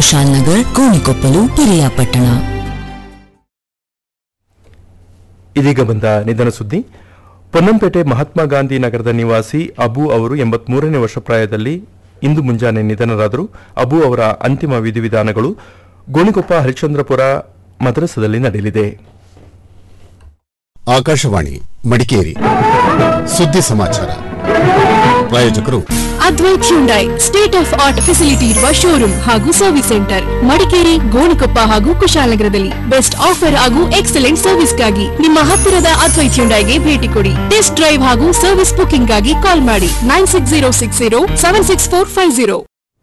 ಕುಶಾಲ್ ನಗರ್ ಕೋಣಿಕೊಪ್ಪಲು ಪಿರಿಯಾಪಟ್ಟಣ ಇದೀಗ ಬಂದ ನಿಧನ ಸುದ್ದಿ ಪೊನ್ನಂಪೇಟೆ ಮಹಾತ್ಮ ಗಾಂಧಿ ನಗರದ ನಿವಾಸಿ ಅಬು ಅವರು ಎಂಬತ್ಮೂರನೇ ವರ್ಷ ಪ್ರಾಯದಲ್ಲಿ ಇಂದು ಮುಂಜಾನೆ ನಿಧನರಾದರು ಅಬು ಅವರ ಅಂತಿಮ ವಿಧಿವಿಧಾನಗಳು ಗೋಣಿಕೊಪ್ಪ ಹರಿಶ್ಚಂದ್ರಪುರ ಮದ್ರಸದಲ್ಲಿ ನಡೆಯಲಿದೆ ಆಕಾಶವಾಣಿ ಮಡಿಕೇರಿ ಸುದ್ದಿ ಸಮಾಚಾರ ಪ್ರಾಯೋಜಕರು Advaith Hyundai state of art facility ಇರುವ ಶೋರೂಮ್ ಹಾಗೂ ಸರ್ವಿಸ್ ಸೆಂಟರ್ ಮಡಿಕೇರಿ ಗೋಣಿಕೊಪ್ಪ ಹಾಗೂ ಕುಶಾಲನಗರದಲ್ಲಿ ಬೆಸ್ಟ್ ಆಫರ್ ಹಾಗೂ ಎಕ್ಸಲೆಂಟ್ ಸರ್ವಿಸ್ಗಾಗಿ ನಿಮ್ಮ ಹತ್ತಿರದ ಅದ್ವೈತ್ ಹ್ಯುಂಡೈಗೆ ಭೇಟಿ ಕೊಡಿ ಟೆಸ್ಟ್ ಡ್ರೈವ್ ಹಾಗೂ ಸರ್ವಿಸ್ ಬುಕಿಂಗ್ ಗಾಗಿ ಕಾಲ್ ಮಾಡಿ nine six zero six zero seven six four five zero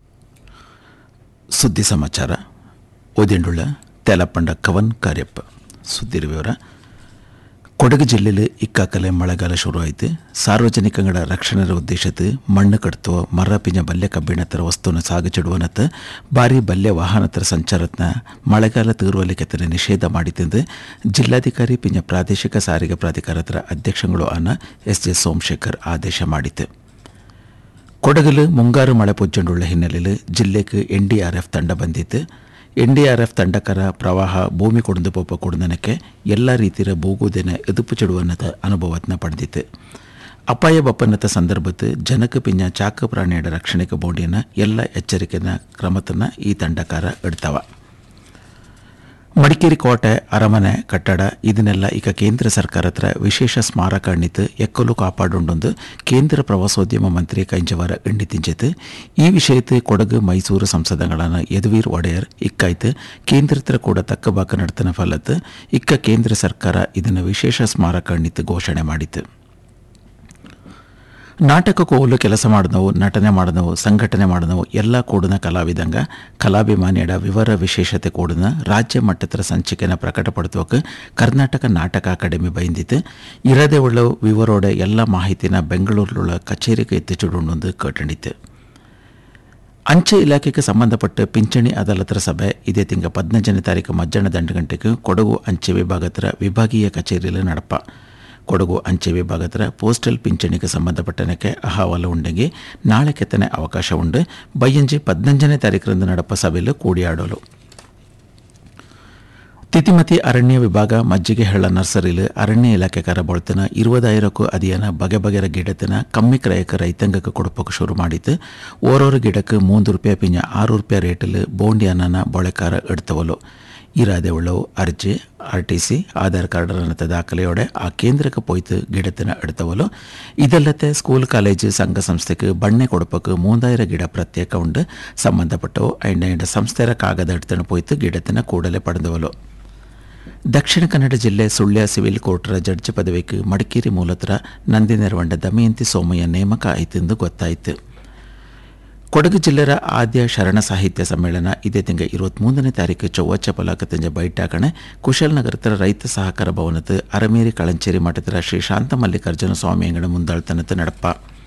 ಸುದ್ದಿ ಸಮಾಚಾರ ಓದಿಂಡುಳ್ಳ ತೇಲಪಂಡ ಕವನ್ ಕಾರ್ಯಪ್ಪ ಸುದ್ದಿ ವಿವರ ಕೊಡಗು ಜಿಲ್ಲೆಯಲ್ಲಿ ಇಕ್ಕಾಕಲೆ ಮಳೆಗಾಲ ಶುರುವಾಯಿತು ಸಾರ್ವಜನಿಕಗಳ ರಕ್ಷಣೆ ಉದ್ದೇಶத்து ಮಣ್ಣು ಕಡ್ತೋ ಮರ ಪಿಂಜ ಬಲ್ಯ ಕಬ್ಬಿಣತರ ವಸ್ತುನ ಸಾಗಿಚಿಡುವನತ್ತ ಭಾರಿ ಬಲ್ಯ ವಾಹನತರ ಸಂಚಾರತ್ನ ಮಳೆಗಾಲ ತೀರುವಲಿಕೆತನ ನಿಷೇಧ ಮಾಡಿತೆಂದು ಜಿಲ್ಲಾಧಿಕಾರಿ ಪಿಂಜ ಪ್ರಾದೇಶಿಕ ಸಾರಿಗೆ ಪ್ರಾಧಿಕಾರತರ ಅಧ್ಯಕ್ಷಗಳು ಆನ ಎಸ್ ಜೆ ಸೋಮಶೇಖರ್ ಆದೇಶ ಮಾಡಿತು ಕೊಡಗಲು ಮುಂಗಾರು ಮಳೆ ಪುಜ್ಜಂಡುಳ್ಳ ಹಿನ್ನೆಲೆಯಲ್ಲಿ ಜಿಲ್ಲೆಗೆ ಎನ್ಡಿಆರ್ಎಫ್ ತಂಡ ಬಂದಿತ್ತು ಎನ್ಡಿಆರ್ಎಫ್ ತಂಡಕರ ಪ್ರವಾಹ ಭೂಮಿ ಕೊಡಂದು ಪೋಪ ಕೊಡದನಕ್ಕೆ ಎಲ್ಲ ರೀತಿಯ ಭೂಗೋದಿನ ಎದುಪು ಚೆಡುವನ್ನತ ಅನುಭವತ್ನ ಪಡೆದಿತ್ತು ಅಪಾಯ ಬಪ್ಪನ್ನತ ಸಂದರ್ಭದ ಜನಕ ಪಿಂಜ ಚಾಕ ಪ್ರಾಣಿಯಡ ರಕ್ಷಣೆಗೆ ಬೋಡಿಯನ್ನ ಎಲ್ಲ ಎಚ್ಚರಿಕೆನ ಕ್ರಮತನ್ನ ಈ ತಂಡಕಾರ ಇಡ್ತಾವ ಮಡಿಕೇರಿ ಕೋಟೆ ಅರಮನೆ ಕಟ್ಟಡ ಇದನ್ನೆಲ್ಲ ಈಗ ಕೇಂದ್ರ ಸರ್ಕಾರ ಹತ್ರ ವಿಶೇಷ ಸ್ಮಾರಕ ಅಣ್ಣಿತು ಎಕ್ಕಲು ಕಾಪಾಡುಂಡೊಂದು ಕೇಂದ್ರ ಪ್ರವಾಸೋದ್ಯಮ ಮಂತ್ರಿ ಕೈಂಜವಾರ ಎಣ್ಣಿತಿಂಜೆತು ಈ ವಿಷಯತೆ ಕೊಡಗು ಮೈಸೂರು ಸಂಸದಗಳಾன ಯದುವೀರ್ ಒಡೆಯರ್ ಇಕ್ಕಾಯ್ತು ಕೇಂದ್ರತ್ರ ಕೂಡ ತಕ್ಕ ಬಾಕ ನಡ್ತನ ಫಲತ್ ಇಕ್ಕ ಕೇಂದ್ರ ಸರ್ಕಾರ ಇದನ್ನು ವಿಶೇಷ ಸ್ಮಾರಕ ಅಣ್ಣಿತು ಘೋಷಣೆ ಮಾಡಿತು ನಾಟಕ ಕೋಲು ಕೆಲಸ ಮಾಡಿದವು ನಟನೆ ಮಾಡಿದವು ಸಂಘಟನೆ ಮಾಡಿದವು ಎಲ್ಲ ಕೂಡಿನ ಕಲಾವಿದಂಗ ಕಲಾಭಿಮಾನಿಯಡ ವಿವರ ವಿಶೇಷತೆ ಕೂಡಿನ ರಾಜ್ಯ ಮಟ್ಟದ ಸಂಚಿಕೆನ ಪ್ರಕಟಪಡಿಸುವಕ್ಕೆ ಕರ್ನಾಟಕ ನಾಟಕ ಅಕಾಡೆಮಿ ಬೈಂದಿತ್ತು ಇರದೇ ಉಳ್ಳ ವಿವರೋಡ ಎಲ್ಲ ಮಾಹಿತಿನ ಬೆಂಗಳೂರಿലുള്ള ಕಚೇರಿಗೆ ಎತ್ತಿಚುಡುಂಡು ಕಟ್ಟಣಿತು ಅಂಚೆ ಇಲಾಖೆಗೆ ಸಂಬಂಧಪಟ್ಟ ಪಿಂಚಣಿ ಅದಾಲತರ ಸಭೆ ಇದೇ ತಿಂಗ ಪದ್ನಂಜನೇ ತಾರೀಕು ಮಧ್ಯಾಹ್ನ ದಂಡು ಗಂಟೆಗೆ ಕೊಡಗು ಅಂಚೆ ವಿಭಾಗತರ ವಿಭಾಗೀಯ ಕಚೇರಿಯಲ್ಲಿ ನಡಪ ಕೊಡಗು ಅಂಚೆ ವಿಭಾಗತರ ಪೋಸ್ಟಲ್ ಪಿಂಚಣಿಗೆ ಸಂಬಂಧಪಟ್ಟನಕ್ಕೆ ಅಹವಾಲು ಉಂಡೆಗೆ ನಾಳೆ ಕೆತ್ತನೆ ಅವಕಾಶ ಉಂಡು ಬಯ್ಯಂಜಿ ಪದ್ನಂಜನೇ ತಾರೀಕರಂದು ನಡಪ ಸಭೆಯಲ್ಲಿ ಕೂಡಿಯಾಡಲು ತಿತಿಮತಿ ಅರಣ್ಯ ವಿಭಾಗ ಮಜ್ಜಿಗೆ ಹಳ್ಳ ನರ್ಸರಿಲು ಅರಣ್ಯ ಇಲಾಖೆಕಾರ ಬೊಳ್ತನ ಇರುವದಾಯಿರಕ್ಕೂ ಅದಿಯನ ಬಗೆ ಬಗೆರ ಗಿಡತನ ಕಮ್ಮಿ ಕ್ರಯಕ್ಕೆ ರೈತಾಂಗಕ್ಕೆ ಕೊಡಪಕ್ಕೆ ಶುರು ಮಾಡಿತ್ತು ಓರೋರು ಗಿಡಕ್ಕೆ ಮೂಂದು ರೂಪಾಯಿ ಪಿಂಜ ಆರು ರೂಪಾಯಿ ರೇಟಲ್ಲಿ ಬೋಂಡಿಯನ್ನ ಬೊಳೆಕಾರ ಇಡ್ತವಲು ಇರಾದೆ ಉಳ್ಳವು ಅರ್ಜಿ R T C Aadhaar card ಅನ್ನತ ದಾಖಲೆಯೋಡೆ ಆ ಕೇಂದ್ರಕ್ಕೆ ಪೋಯ್ತು ಗಿಡತನ ಇಡ್ತವಲು ಇದಲ್ಲದೆ ಸ್ಕೂಲ್ ಕಾಲೇಜು ಸಂಘ ಸಂಸ್ಥೆಗೆ ಬಣ್ಣೆ ಕೊಡಪಕ್ಕೆ ಮೂಂದಾಯಿರ ಗಿಡ ಪ್ರತ್ಯೇಕ ಉಂಡು ಸಂಬಂಧಪಟ್ಟವು ಐಂಡ ಸಂಸ್ಥೆರ ಕಾಗದ ಇಡ್ತನ ಪೋಯ್ತು ಗಿಡತನ ಕೂಡಲೇ ಪಡೆದವಲು ದಕ್ಷಿಣ ಕನ್ನಡ ಜಿಲ್ಲೆ ಸುಳ್ಯ ಸಿವಿಲ್ ಕೋರ್ಟ್ರ ಜಡ್ಜ್ ಪದವಿಗೆ ಮಡಿಕೇರಿ ಮೂಲತ್ರ ನಂದಿ ನೆರವಂಡ ದಮಯಂತಿ ಸೋಮಯ್ಯ ನೇಮಕ ಆಯಿತೆಂದು ಗೊತ್ತಾಯಿತು ಕೊಡಗು ಜಿಲ್ಲೆಯ ಆದ್ಯ ಶರಣ ಸಾಹಿತ್ಯ ಸಮ್ಮೇಳನ ಇದೇ ತಿಂಗ ಇರುವತ್ಮೂರನೇ ತಾರೀಕು ಚೌವಚ್ಚ ಪಲಾಕತಂಜ ಬೈಟಾಕಣೆ ಕುಶಲ್ನಗರತರ ರೈತ ಸಹಕಾರ ಭವನದ ಅರಮೇರಿ ಕಳಂಚೇರಿ ಮಠದ ಶ್ರೀ ಶಾಂತ ಮಲ್ಲಿಕಾರ್ಜುನ ಸ್ವಾಮಿ ಅಂಗಡ ಮುಂದಾಳ್ತನದ ನಡಪ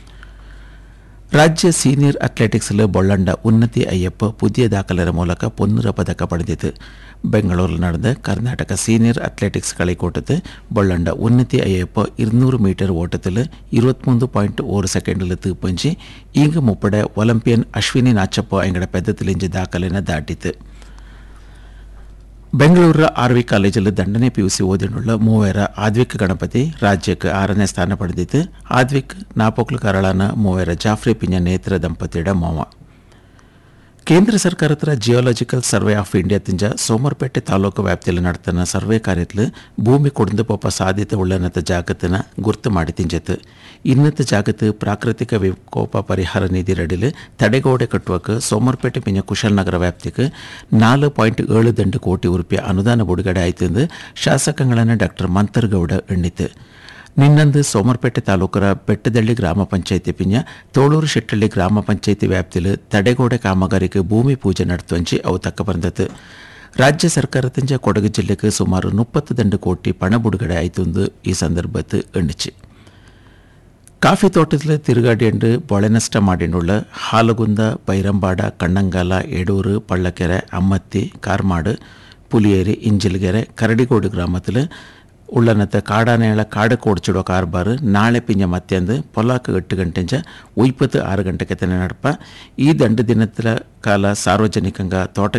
ರಾಜ್ಯ ಸೀನಿಯರ್ ಅಥ್ಲೆಟಿಕ್ಸ್ಲು ಬೊಳ್ಳಂಡ ಉನ್ನತಿ ಅಯ್ಯಪ್ಪ ಪುದಿಯ ದಾಖಲೆರ ಮೂಲಕ ಪೊನ್ನೂರ ಪದಕ ಪಡೆದಿತು ಬೆಂಗಳೂರು ನಡೆದ ಕರ್ನಾಟಕ ಸೀನಿಯರ್ ಅಥ್ಲೆಟಿಕ್ಸ್ ಕಳೆಕೋಟದ ಬೊಳ್ಳಂಡ ಉನ್ನತಿ ಅಯ್ಯಪ್ಪ ഇരുന്നൂറ് ಮೀಟರ್ ಓಟത്തിൽ ഇരുപത്തിമൂന്ന് പോയിന്റ് ഒരു സെക്കൻഡിൽ തീപ്പഞ്ചി ಈಗ ಮುಪ್ಪಡೆ ಒಲಿಂಪಿಯನ್ ಅಶ್ವಿನಿ ನಾಚಪ್ಪ ಎಂಗಡ ಪೆದ್ದತಿಲಿಂಜಿ ದಾಖಲೆನ ದಾಟಿತು ಬೆಂಗಳೂರ ಆರ್ ವಿ ಕಾಲೇಜಲ್ಲಿ ದಂಡನೆ ಪಿಯುಸಿ ಓದಿನುಳ್ಳ ಮೂವರ ಆದ್ವಿಕ್ ಗಣಪತಿ ರಾಜ್ಯಕ್ಕೆ ಆರನೇ ಸ್ಥಾನ ಪಡೆದಿತ್ತು ಆದ್ವಿಕ್ ನಾಪೋಕ್ಲು ಕರಳನ ಮೂವರ ಜಾಫ್ರಿ ಪಿಂಜ ನೇತ್ರ ದಂಪತಿಯಡ ಮೋವ ಕೇಂದ್ರ ಸರ್ಕಾರದ ಜಿಯೋಲಾಜಿಕಲ್ ಸರ್ವೆ ಆಫ್ ಇಂಡಿಯಾ ತಿಂಜ ಸೋಮರ್ಪೇಟೆ ತಾಲೂಕು ವ್ಯಾಪ್ತಿಯಲ್ಲಿ ನಡೆತನ ಸರ್ವೆ ಕಾರ್ಯത്തിൽ ಭೂಮಿ ಕೊಡಂದು ಪೋಪ ಸಾಧ್ಯತೆ ಉಳ್ಳನತ ಜಾಗತನ ಗುರ್ತು ಮಾಡಿ ತಿಂಜತ್ತು ಇನ್ನತ ಜಾಗത്ത് ಪ್ರಾಕೃತಿಕ ವಿಕೋಪ ಪರಿಹಾರ ನಿಧಿ ರಡಿಲು ತಡೆಗೋಡೆ ಕಟ್ಟುವಕ್ಕೆ ಸೋಮರ್ಪೇಟೆ ಪಿಂಜ ಕುಶಲ್ನಗರ ವ್ಯಾಪ್ತಿಗೆ ನಾಲು ಪಾಯಿಂಟ್ ಏಳು ದಂಡು ಕೋಟಿ ರೂಪಾಯಿ ಅನುದಾನ ಬಿಡುಗಡೆ ಆಯ್ತೆಂದು ಶಾಸಕಗಳನ್ನು ಡಾಕ್ಟರ್ ಮಂತರ್ಗೌಡ ಎಣ್ಣಿತು ನಿನ್ನಂದು ಸೋಮರ್ಪೇಟೆ ತಾಲೂಕರ ಬೆಟ್ಟದಳ್ಳಿ ಗ್ರಾಮ ಪಂಚಾಯಿತಿ ಪಿಂಜ ತೋಳೂರು ಶೆಟ್ಟಳ್ಳಿ ಗ್ರಾಮ ಪಂಚಾಯಿತಿ ವ್ಯಾಪ್ತಿಲು ತಡೆಗೋಡೆ ಕಾಮಗಾರಿಗೆ ಭೂಮಿ ಪೂಜೆ ನಡೆತುವಂಚಿ ಅವು ತಕ್ಕ ಬಂದತು ರಾಜ್ಯ ಸರ್ಕಾರದಿಂದ ಕೊಡಗು ಜಿಲ್ಲೆಗೆ ಸುಮಾರು ಮುಪ್ಪತ್ತು ದಂಡು ಕೋಟಿ ಪಣ ಬಿಡುಗಡೆ ಆಯಿತು ಎಂದು ಈ ಸಂದರ್ಭದ ಎಣ್ಣಿಚಿ ಕಾಫಿ ತೋಟದಲ್ಲಿ ತಿರುಗಾಡಿಯಂಡು ಬೊಳೆ ನಷ್ಟ ಮಾಡಿನುಳ್ಳ ಹಾಲಗುಂದ ಬೈರಂಬಾಡ ಕಣ್ಣಂಗಾಲ ಎಡೂರು ಪಳ್ಳಕೆರೆ ಅಮ್ಮತ್ತಿ ಕಾರ್ಮಾಡು പുലിയേരി ഇഞ്ചിൽಗೆರೆ ಕರಡಿಗೋಡು ಗ್ರಾಮത്തിൽ ಉಳ್ಳನತ್ತ ಕಾಡಾನೇಳ ಕಾಡ ಕೋಡ್ಚಿಡೋ ಕಾರ್ಬಾರ್ ನಾಳೆ ಪಿಂಜ ಮತ್ತೆಂದು ಪೊಲಾಕ್ ಎಟ್ಟು ಗಂಟೆಂಚ ಒಯ್ಪತ್ತು ಆರು ಗಂಟೆಗೆ ತನೆ ನಡಪ ಈ ದಂಡ ದಿನದ ಕಾಲ ಸಾರ್ವಜನಿಕಂಗ ತೋಟ